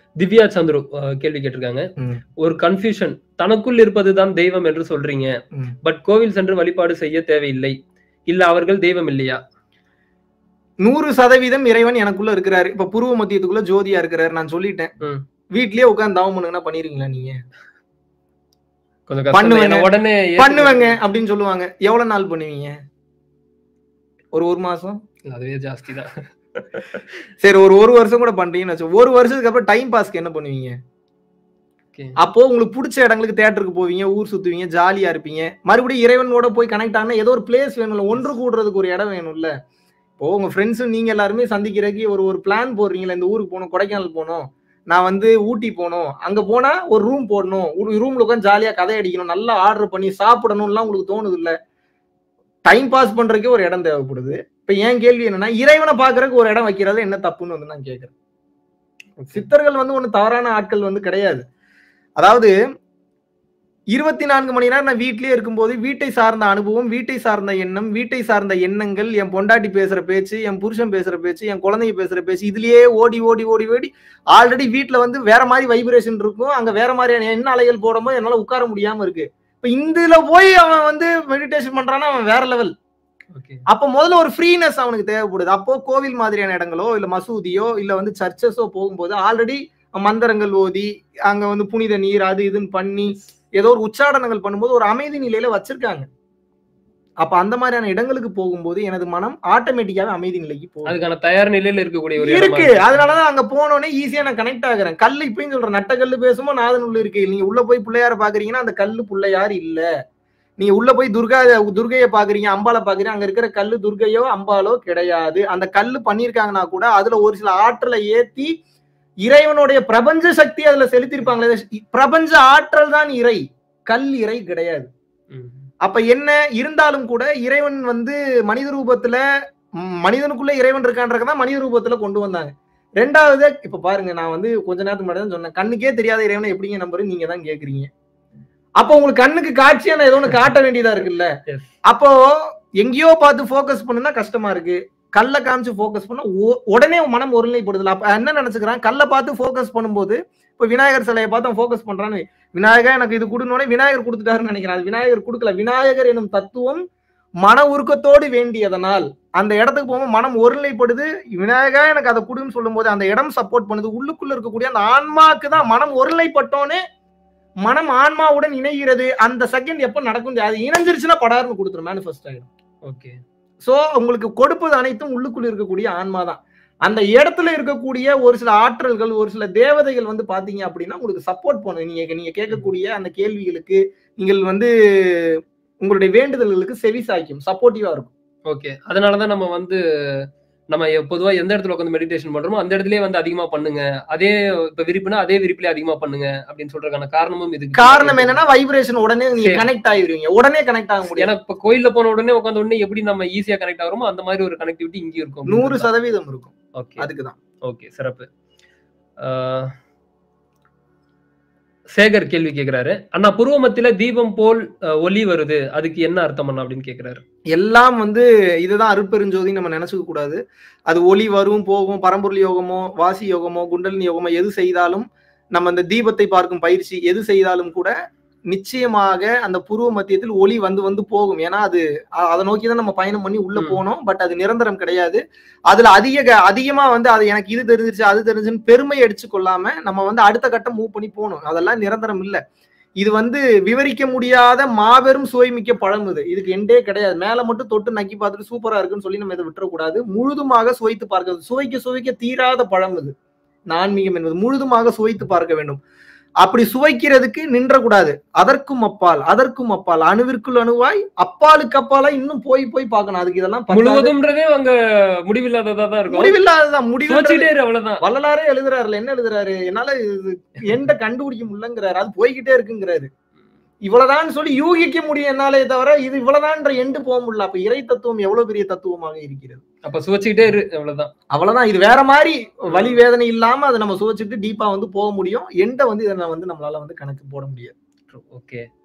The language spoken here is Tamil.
திவ்யா சந்துரு அஹ், கேள்வி கேட்டிருக்காங்க ம். ஒரு கன்ஃபியூஷன் தனக்குள் இருப்பதுதான் தெய்வம் என்று சொல்றீங்க ம். பட் கோவில் சென்று வழிபாடு செய்ய தேவையில்லை இல்ல அவர்கள் தெய்வம் இல்லையா நூறு சதவீதம் இறைவன் எனக்குள்ள இருக்கிறாரு இப்ப புருவ மத்தியத்துக்குள்ள ஜோதியா இருக்கிறாரு நான் சொல்லிட்டேன் ம். வீட்லயே உட்கார்ந்து தவம் பண்ணுங்கன்னா பண்ணிருக்கீங்களா நீங்க கொஞ்சம் கஷ்டம் தான். பண்ணுவேங்க. ஏன்னா உடனே ஏத்துக்க- பண்ணுவேங்க அப்படின்னு சொல்லுவாங்க எவ்வளவு நாள் பண்ணுவீங்க ஒரு ஒரு மாசம் அதுவே ஜாஸ்தி தான் சரி ஒரு ஒரு வருஷம் கூட பண்றீங்கன்னு வச்சு ஒரு வருஷத்துக்கு அப்புறம் டைம் பாஸ்க்கு என்ன பண்ணுவீங்க Okay. அப்போ உங்களுக்கு பிடிச்ச இடங்களுக்கு தேட்டருக்கு போவீங்க ஊர் சுத்துவீங்க ஜாலியா இருப்பீங்க மறுபடியும் இறைவனோட போய் கனெக்ட் ஆனா ஏதோ ஒரு பிளேஸ் வேணும்ல ஒன்று கூடுறதுக்கு ஒரு இடம் வேணும்ல இப்போ உங்க ஃப்ரெண்ட்ஸ் நீங்க எல்லாருமே சந்திக்கிறதுக்கு ஒரு ஒரு பிளான் போடுறீங்களா இந்த ஊருக்கு போகணும் கொடைக்கானல் போகணும் நான் வந்து ஊட்டி போகணும் அங்க போனா ஒரு ரூம் போடணும் ஒரு ரூம்ல உட்காந்து ஜாலியா கதை அடிக்கணும் நல்லா ஆர்டர் பண்ணி சாப்பிடணும்லாம் உங்களுக்கு தோணுது இல்ல டைம் பாஸ் பண்றதுக்கே ஒரு இடம் தேவைப்படுது இப்ப என் கேள்வி என்னன்னா இறைவனை பாக்குறதுக்கு ஒரு இடம் வைக்கிறது என்ன தப்புன்னு வந்து நான் கேட்கறேன் சித்தர்கள் வந்து ஒண்ணு தவறான ஆட்கள் வந்து கிடையாது அதாவது இருபத்தி நான்கு மணி நேரம் நான் வீட்லயே இருக்கும்போது வீட்டை சார்ந்த அனுபவம் வீட்டை சார்ந்த எண்ணம் வீட்டை சார்ந்த எண்ணங்கள் என் பொண்டாட்டி பேசுற பேச்சு என் புருஷன் பேசுற பேச்சு என் குழந்தைங்க பேசுற பேச்சு இதுலயே ஓடி ஓடி ஓடி ஓடி ஆல்ரெடி வீட்ல வந்து வேற மாதிரி வைப்ரேஷன் இருக்கும் அங்க வேற மாதிரியான எண்ண அலைகள் போடும்போது என்னால உட்கார முடியாம இருக்கு இப்ப இதுல போய் அவன் வந்து மெடிடேஷன் பண்றான்னா அவன் வேற லெவல் ஓகே அப்ப முதல்ல ஒரு ஃப்ரீனஸ் அவனுக்கு தேவைப்படுது அப்போ கோவில் மாதிரியான இடங்களோ இல்ல மசூதியோ இல்ல வந்து சர்ச்சஸோ போகும்போது ஆல்ரெடி மந்திரங்கள் ஓதி அங்க வந்து புனித நீர் அது இதுன்னு பண்ணி ஏதோ ஒரு உச்சாடனங்கள் பண்ணும்போது ஒரு அமைதி நிலையில வச்சிருக்காங்க அப்ப அந்த மாதிரியான இடங்களுக்கு போகும்போது எனது மனம் ஆட்டோமேட்டிக்காவே அமைதி நிலைக்கு போகும் அதுக்கான தயார் நிலையில இருக்கக்கூடிய ஒரு இடமா இருக்கு அதனாலதான் அங்க போனோடனே ஈஸியா நான் கனெக்ட் ஆகுறேன் கல்லு இப்பயும் சொல்றேன் நட்ட கல்லு பேசுமோ நாதன் உள்ள இருக்கு நீங்க உள்ள போய் பிள்ளையார பாக்குறீங்கன்னா அந்த கல்லு பிள்ளையார் இல்ல நீங்க உள்ள போய் துர்கா துர்கையை பாக்குறீங்க அம்பாலை பாக்குறீங்க அங்க இருக்கிற கல்லு துர்கையோ அம்பாலோ கிடையாது அந்த கல்லு பண்ணிருக்காங்கன்னா கூட அதுல ஒரு சில ஆற்றலை ஏத்தி இறைவனுடைய பிரபஞ்ச சக்தி அதுல செலுத்திருப்பாங்களே பிரபஞ்ச ஆற்றல் தான் இறை கல் இறை கிடையாது ம். அப்ப என்ன இருந்தாலும் கூட இறைவன் வந்து மனித ரூபத்துல ம், மனிதனுக்குள்ள இறைவன் இருக்கான்றதான் மனித ரூபத்துல கொண்டு வந்தாங்க ரெண்டாவது இப்ப பாருங்க நான் வந்து கொஞ்ச நேரத்துக்கு முன்னாடி தான் சொன்னேன் கண்ணுக்கே தெரியாத இறைவனை எப்படிங்க நம்புறது நீங்க தான் கேக்குறீங்க அப்போ உங்களுக்கு கண்ணுக்கு காட்சியா நான் ஏதோ ஒண்ணு காட்ட வேண்டியதா இருக்குல்ல Yes. அப்போ எங்கேயோ பார்த்து ஃபோக்கஸ் பண்ணுனா கஷ்டமா இருக்கு கல்ல காமிச்சு ஃபோக்கஸ் பண்ணா ஒ- உடனே மனம் ஒருநிலைப்படுதுல அப்ப என்ன நினைச்சுக்கிறான் கல்ல பார்த்து ஃபோக்கஸ் பண்ணும்போது இப்ப விநாயகர் சிலையை பார்த்து அவன் ஃபோக்கஸ் பண்றான்னு வை. விநாயகர் எனக்கு இது கொடுனோடனே விநாயகர் கொடுத்துட்டாருன்னு நினைக்கிறான் அது விநாயகர் கொடுக்கல விநாயகர் எனும் தத்துவம் மன உருக்கத்தோடு வேண்டியதனால் அந்த இடத்துக்கு போகும்போது மனம் ஒருநிலைப்படுது விநாயகா எனக்கு அதை கொடுன்னு சொல்லும்போது அந்த இடம் சப்போர்ட் பண்ணுது உள்ளுக்குள்ள இருக்கக்கூடிய அந்த ஆன்மாக்கு தான் மனம் ஒருநிலைப்பட்டோன்னே மனம் ஆன்மாவுடன் இணைகிறது அந்த செகண்ட் எப்ப நடக்கும் தெரியாது. அது இணைஞ்சிருச்சுன்னா படாருன்னு கொடுத்துரும் மேனிஃபெஸ்ட் ஆயிடும் ஓகே சோ உங்களுக்கு கொடுப்பது அனைத்தும் உள்ளுக்குள்ள இருக்கக்கூடிய ஆன்மா தான் அந்த இடத்துல இருக்கக்கூடிய ஒரு சில ஆற்றல்கள் ஒரு சில தேவதைகள் வந்து பாத்தீங்க அப்படின்னா உங்களுக்கு சப்போர்ட் பண்ணும் நீங்க நீங்க கேட்கக்கூடிய அந்த கேள்விகளுக்கு நீங்கள் வந்து உங்களுடைய வேண்டுதல்களுக்கு செவி சாய்க்கும் சப்போர்ட்டிவா இருக்கும் ஓகே அதனாலதான் நம்ம வந்து நம்ம எ- பொதுவா எந்த இடத்துல உட்காந்து மெடிடேஷன் பண்றோமோ அந்த இடத்துலயே வந்து அதிகமா பண்ணுங்க அதே இப்ப விரிப்புனா அதே விரிப்புலயே அதிகமா பண்ணுங்க அப்படின்னு சொல்றதுக்கான காரணமும் இதுக்கு காரணம் என்னன்னா வைப்ரேஷன் உடனே நீங்க சரி. கனெக்ட் ஆகிருவீங்க உடனே கனெக்ட் ஆக முடியும் ஏன்னா இப்ப கோயில்ல போன உடனே உட்காந்த உடனே எப்படி நம்ம ஈஸியா கனெக்ட் ஆகிறோமோ அந்த மாதிரி ஒரு கனெக்டிவிட்டி இங்கேயும் இருக்கும் நூறு சதவீதம் இருக்கும் ஓகே அதுக்குதான் ஓகே சிறப்பு ஆஹ் சேகர் கேள்வி கேக்குறாரு அண்ணா புருவமத்தில தீபம் போல் அஹ், ஒளி வருது அதுக்கு என்ன அர்த்தம் அண்ணா அப்படின்னு கேக்குறாரு எல்லாம் வந்து இதுதான் அருட்பெருஞ்சோதி நம்ம நினைச்சுக்க கூடாது அது ஒளி வரும் போகும் பரம்பொருள் யோகமோ வாசி யோகமோ குண்டலினி யோகமோ எது செய்தாலும் நம்ம அந்த தீபத்தை பார்க்கும் பயிற்சி எது செய்தாலும் கூட நிச்சயமாக அந்த புருவ மத்தியத்தில் ஒளி வந்து வந்து போகும் ஏன்னா அது அ- அதை நோக்கி தான் நம்ம பயணம் பண்ணி உள்ள ம். போனோம் பட் அது நிரந்தரம் கிடையாது அதுல அதிக க- அதிகமா வந்து அது எனக்கு இது தெரிஞ்சிருச்சு அது தெரிஞ்சுன்னு பெருமை அடிச்சு கொள்ளாம நம்ம வந்து அடுத்த கட்டம் மூவ் பண்ணி போகணும் அதெல்லாம் நிரந்தரம் இல்ல இது வந்து விவரிக்க முடியாத மாபெரும் சுவைமிக்க பழம் இது இதுக்கு எண்டே கிடையாது மேல மட்டும் தொட்டு நக்கி பார்த்துட்டு சூப்பரா இருக்குன்னு சொல்லி நம்ம இதை விட்டுறக்கூடாது முழுதுமாக சுவைத்து பார்க்க சுவைக்க சுவைக்க தீராத பழம் இது நான்மீகம் என்பது முழுதுமாக சுவைத்து பார்க்க வேண்டும் அப்படி சுவைக்கிறதுக்கு நின்றக்கூடாது அதற்கும் அப்பால் அதற்கும் அப்பால் அணுவிற்குள் அணுவாய் அப்பாலுக்கு அப்பாலா இன்னும் போய் போய் பார்க்கணும் அதுக்கு இதெல்லாம் பத்தாது. முழுவதும்ன்றதே அங்க முடிவில்லாததா தான் இருக்கும் முடிவில்லாததான் முடிவு யோசிச்சுட்டே இரு, அவ்வளவுதான் வள்ளலாரே எழுதுறாருல என்ன எழுதுறாரு என்னால இது எந்த கண்டுபிடிக்க முடியலங்கிறாரு அது போய்கிட்டே இருக்குங்கிறாரு இவ்வளவுதான் சொல்லி யூகிக்க முடியும் என்னாலே தவிர இது இவ்வளவுதான்ற எண்டு போக முடியல அப்ப இறை தத்துவம் எவ்வளவு பெரிய தத்துவமாக இருக்கிறது அப்ப சுவைச்சுக்கிட்டே இரு அவ்வளவுதான் அவ்வளவுதான் இது வேற மாதிரி வலி வேதனை இல்லாம அதை நம்ம சுவைச்சிட்டு டீப்பா வந்து போக முடியும் எண்ட வந்து இதை வந்து நம்மளால வந்து கணக்கு போட முடியாது ஓகே